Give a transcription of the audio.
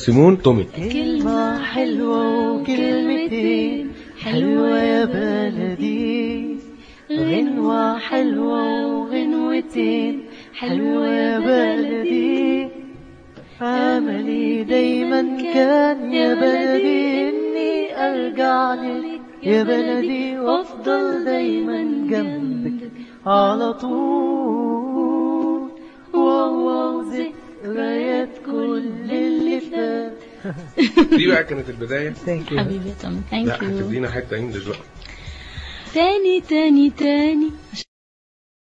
سيمون تومي كلمة حلوة وكلمتين حلوة يا بلدي غنوة حلوة وغنوتين حلوة يا بلدي أملي دايما كان يا بلدي إني أرجع لك يا بلدي وأفضل دايما جنبك على طول واو ذكريات كل اللي فات دي بقى كانت البدايه ثانك يو حبيبي يا تومي لا ثانك يو هتدينا حته انجلش بقى تاني تاني تاني عشان